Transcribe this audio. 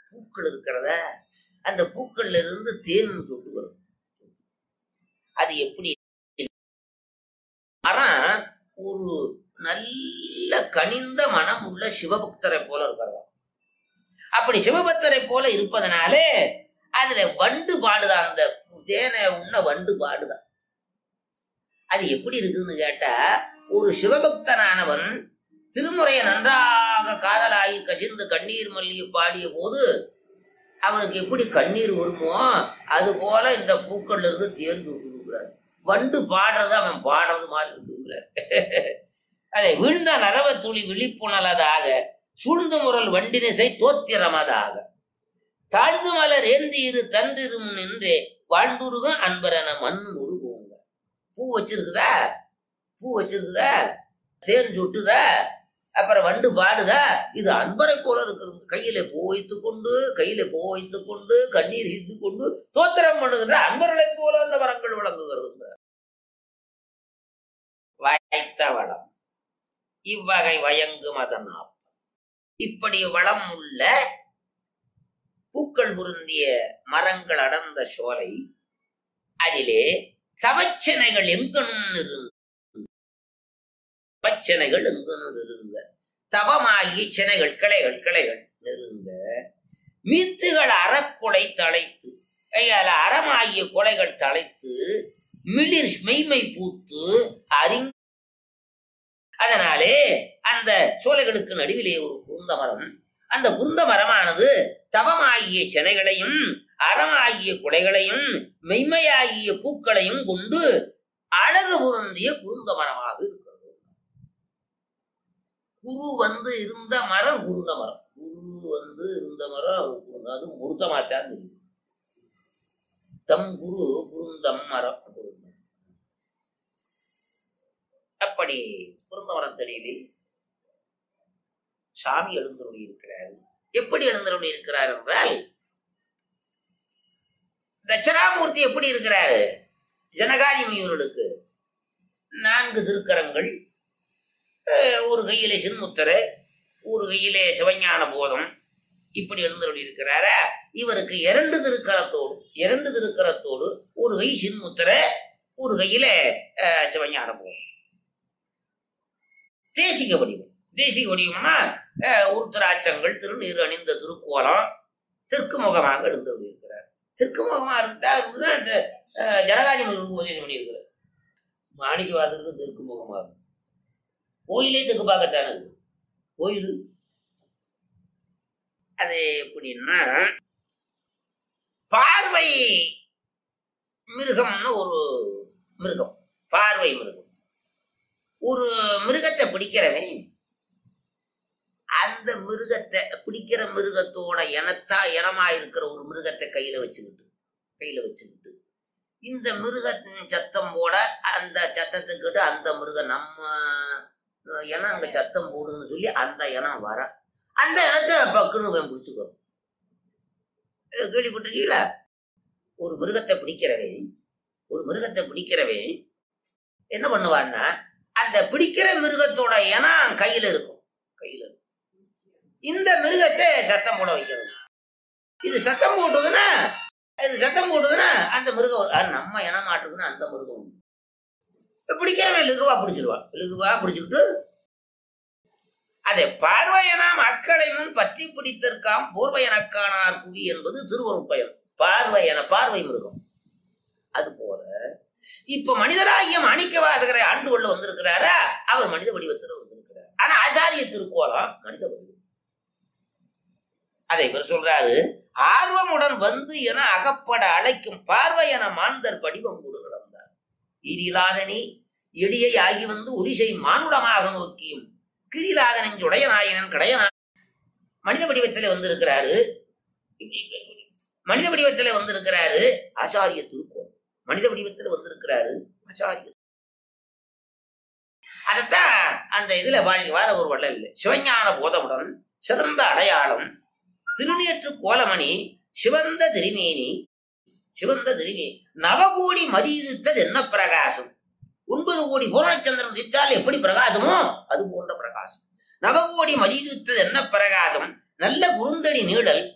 பூக்கள் இருக்கிறத அந்த பூக்கள்ல இருந்து தேன் சொட்டு வரும் அது எப்படி மரம் ஒரு நல்ல கனிந்த மனம் உள்ள சிவபக்தரை போல இருக்கிறதா அப்படி சிவபக்தரை போல இருப்பதனாலே அதுல வண்டு பாடுதான் அந்த தேனை உண்ண வண்டு பாடுதான் அது எப்படி இருக்குதுன்னு கேட்டா ஒரு சிவபக்தனானவன் திருமுறையை நன்றாக காதலாகி கசிந்து கண்ணீர் மல்லிகை பாடிய போது அவனுக்கு எப்படி கண்ணீர் வருமோ அது போல இந்த பூக்கள்ல இருந்து தேர்ந்து விட்டுருக்கிறார் வண்டு பாடுறது அவன் பாடுறது மாதிரி இருக்குங்கிறார் அதை வீழ்ந்த நரவ துளி விழிப்புணலதாக சூழ்ந்து முரல் வண்டினிசை தோத்திரமதாக தாழ்ந்து மலர் ஏந்தி இரு தன்றிரும் நின்றே வாழ்ந்துருக அன்பரன மண் உருவோங்க பூ வச்சிருக்குதா பூ வச்சிருக்குதா தேன் சுட்டுதா அப்புறம் வண்டு பாடுதா இது அன்பரை போல இருக்கிறது கையில பூ வைத்துக் கொண்டு கையில பூ வைத்துக் கொண்டு கண்ணீர் சிந்து கொண்டு தோத்திரம் பண்ணுகின்ற அன்பர்களை போல அந்த வரங்கள் விளங்குகிறது வாய்த்த வளம் இவ்வகை வயங்கும் அதனால் இப்படி வளம் உள்ள பூக்கள் பொருந்திய மரங்கள் அடர்ந்த சோலை அதிலே தவச்சனைகள் எங்கனும் இருங்க தவச்சனைகள் எங்கனும் இருங்க தவமாகி சினைகள் கிளைகள் கிளைகள் நெருங்க மீத்துகள் அறக்குலை தழைத்து ஐயால அறமாகிய கொலைகள் தழைத்து மிளிர் மெய்மை பூத்து அறிங் அதனாலே அந்த சோலைகளுக்கு நடுவிலே ஒரு குருந்த மரம் அந்த குருந்த மரமானது தவமாகிய செனைகளையும் அறமாகிய குடைகளையும் மெய்மையாகிய பூக்களையும் கொண்டு அழகு பொருந்திய குருந்த மரமாக இருக்கிறது குரு வந்து இருந்த மரம் குருந்த மரம் குரு வந்து இருந்த மரம் குருந்த- அது முருத்தமாத்தான் இருக்கு தம் குரு குருந்தம் மரம் குருந்தம் அப்படி குருந்த மரத்தடியிலே சாமி எழுந்தருளி இருக்கிறார் எப்படி எழுந்தருளி இருக்கிறார் என்றால் தட்சணாமூர்த்தி எப்படி இருக்கிறாரு ஜனகாதி முனிவர்களுக்கு நான்கு திருக்கரங்கள் அஹ், ஒரு கையிலே சின்முத்தரை ஒரு கையிலே சிவஞான போதம் இப்படி எழுந்தருளி இருக்கிறாரா இவருக்கு இரண்டு திருக்கரத்தோடு இரண்டு திருக்கரத்தோடு ஒரு கை சின்முத்தரை ஒரு கையில அஹ், சிவஞான போதம் தேசிக வடிவம் தேசிக வடிவம்னா அஹ், உருத்திராட்சங்கள் திருநீர் அணிந்த திருக்கோலம் தெற்கு முகமாக எழுந்தருளி இருக்கிறார் தெற்கு முகமாக இருந்தா இருந்துதான் இந்த அஹ், ஜனகாதி முருகனுக்கு உபதேசம் பண்ணியிருக்கிறார் மாணிக்க வாசலுக்கு தெற்கு முகமாக கோயிலே தெற்கு பார்க்கத்தானே இருக்கு கோயில் அது எப்படின்னா பார்வை மிருகம்னு ஒரு மிருகம் பார்வை மிருகம் ஒரு மிருகத்தை பிடிக்கிறவன் அந்த மிருகத்தை பிடிக்கிற மிருகத்தோட இனத்தா இனமா இருக்கிற ஒரு மிருகத்தை கையில வச்சுக்கிட்டு கையில வச்சுக்கிட்டு இந்த மிருகத்தின் சத்தம் போட அந்த சத்தத்துக்கிட்ட அந்த மிருகம் நம்ம இனம் அங்க சத்தம் போடுதுன்னு சொல்லி அந்த இனம் வர அந்த இடத்த பக்குன்னு இவன் பிடிச்சுக்கணும் இது கேள்விப்பட்டிருக்கீங்களா ஒரு மிருகத்தை பிடிக்கிறவன் ஒரு மிருகத்தை பிடிக்கிறவன் என்ன பண்ணுவான்னா அந்த பிடிக்கிற மிருகத்தோட இனம் கையில இருக்கும் கையில இருக்கும் இந்த மிருகத்தை சத்தம் போட வைக்கிறது இது சத்தம் போட்டுதுன்னா இது சத்தம் போட்டுதுன்னா அந்த மிருகம் வரும். அது நம்ம இனம் மாட்டுதுன்னா அந்த மிருகம் உண்டு. பிடிக்கிறவன் லகுவா பிடிச்சிருவான் லகுவா பிடிச்சுக்கிட்டு அதை பார்வையன மக்களை முன் பற்றி பிடித்திருக்காம் போர்வையனக்கானார் புவி என்பது திருவருட்பயம் பார்வையன பார்வை மிருகம் அது போல இப்ப மனிதராகிய மாணிக்க வாசகரை ஆண்டு கொள்ள வந்திருக்கிறாரா அவர் மனித வடிவத்தில் வந்திருக்கிறார் ஆனா ஆச்சாரிய திருக்கோலம் மனித வடிவம் அதை இவர் சொல்றாரு ஆர்வமுடன் வந்து என அகப்பட அழைக்கும் பார்வை என மாந்தர் படிவம் கொடு கிடந்தார் ஈரிலாதனி எளியை ஆகி வந்து ஒளிசை மானுடமாக நோக்கியும் கிரிலாதனின் உடைய நாயகன் கடைய மனித வடிவத்திலே வந்திருக்கிறாரு மனித வடிவத்திலே வந்திருக்கிறாரு ஆச்சாரிய திருக்கோள் மனித வடிவத்தில் வந்திருக்கிறாரு ஆச்சாரிய அதைத்தான் அந்த இதுல வாழ வாழ ஒரு வள்ளல் சிவஞான போதமுடன் சிறந்த அடையாளம் திருநேற்று கோலமணி சிவந்த திருமேனி சிவந்த திருமேனி நவகோடி மதியிருத்தது என்ன பிரகாசம் ஒன்பது கோடி பூரணச்சந்திரன் உதித்தால் எப்படி பிரகாசமோ அது போன்ற பிரகாசம் நவகோடி மதியிருத்தது என்ன பிரகாசம் நல்ல குறுந்தடி நீழல்